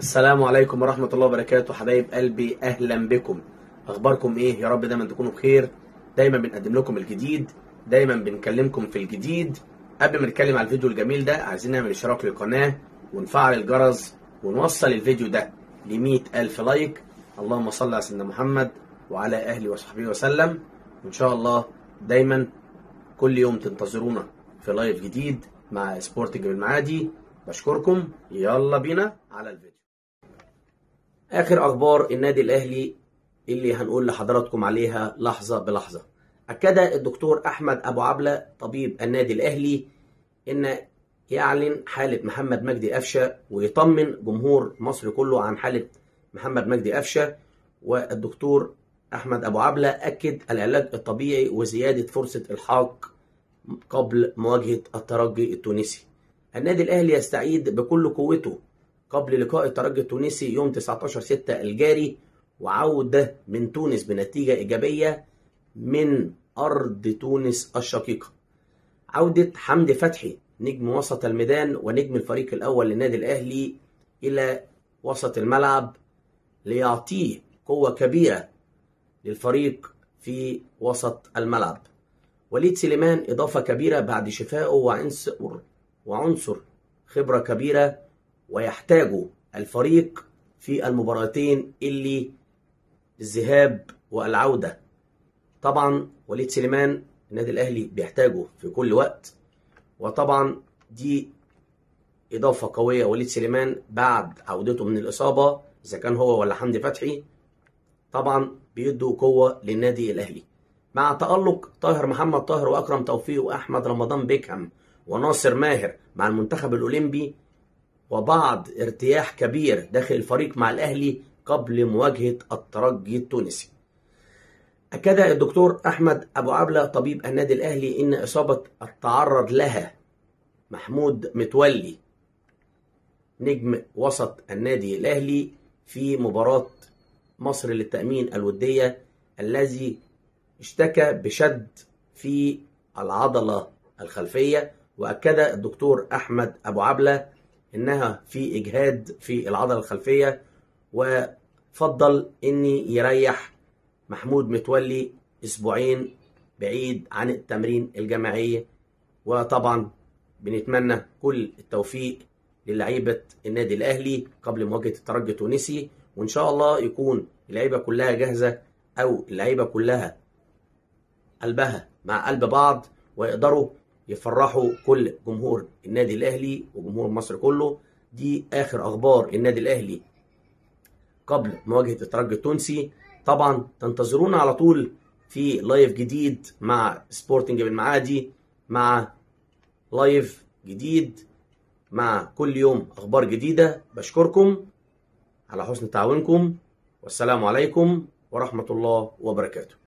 السلام عليكم ورحمة الله وبركاته حبايب قلبي أهلا بكم أخباركم إيه يا رب دايما تكونوا بخير دايما بنقدم لكم الجديد دايما بنكلمكم في الجديد قبل ما نتكلم على الفيديو الجميل ده عايزين نعمل اشتراك للقناة ونفعل الجرس ونوصل الفيديو ده ل ألف لايك اللهم صل على سيدنا محمد وعلى أهله وصحبه وسلم وإن شاء الله دايما كل يوم تنتظرونا في لايف جديد مع سبورتنج بالمعادي بشكركم يلا بينا على الفيديو اخر اخبار النادي الاهلي اللي هنقول لحضراتكم عليها لحظه بلحظه اكد الدكتور احمد ابو عبله طبيب النادي الاهلي ان يعلن حاله محمد مجدي قفشه ويطمن جمهور مصر كله عن حاله محمد مجدي قفشه والدكتور احمد ابو عبله اكد العلاج الطبيعي وزياده فرصه الحاق قبل مواجهه الترجي التونسي النادي الاهلي يستعيد بكل قوته قبل لقاء الترجي التونسي يوم 19 6 الجاري وعودة من تونس بنتيجة إيجابية من أرض تونس الشقيقة عودة حمدي فتحي نجم وسط الميدان ونجم الفريق الأول للنادي الأهلي إلى وسط الملعب ليعطيه قوة كبيرة للفريق في وسط الملعب وليد سليمان إضافة كبيرة بعد شفائه وعنصر وعنصر خبرة كبيرة ويحتاجه الفريق في المباراتين اللي الذهاب والعودة طبعا وليد سليمان النادي الأهلي بيحتاجه في كل وقت وطبعا دي إضافة قوية وليد سليمان بعد عودته من الإصابة إذا كان هو ولا حمدي فتحي طبعا بيدوا قوة للنادي الأهلي مع تألق طاهر محمد طاهر وأكرم توفيق وأحمد رمضان بيكهام وناصر ماهر مع المنتخب الأولمبي وبعض ارتياح كبير داخل الفريق مع الأهلي قبل مواجهة الترجي التونسي أكد الدكتور أحمد أبو عبلة طبيب النادي الأهلي إن إصابة التعرض لها محمود متولي نجم وسط النادي الأهلي في مباراة مصر للتأمين الودية الذي اشتكى بشد في العضلة الخلفية وأكد الدكتور أحمد أبو عبلة إنها في إجهاد في العضلة الخلفية وفضل إني يريح محمود متولي أسبوعين بعيد عن التمرين الجماعي وطبعا بنتمنى كل التوفيق للعيبة النادي الأهلي قبل مواجهة الترجي التونسي وإن شاء الله يكون اللعيبة كلها جاهزة أو اللعيبة كلها قلبها مع قلب بعض ويقدروا يفرحوا كل جمهور النادي الاهلي وجمهور مصر كله دي اخر اخبار النادي الاهلي قبل مواجهه الترجي التونسي طبعا تنتظرونا على طول في لايف جديد مع سبورتنج بالمعادي مع لايف جديد مع كل يوم اخبار جديده بشكركم على حسن تعاونكم والسلام عليكم ورحمه الله وبركاته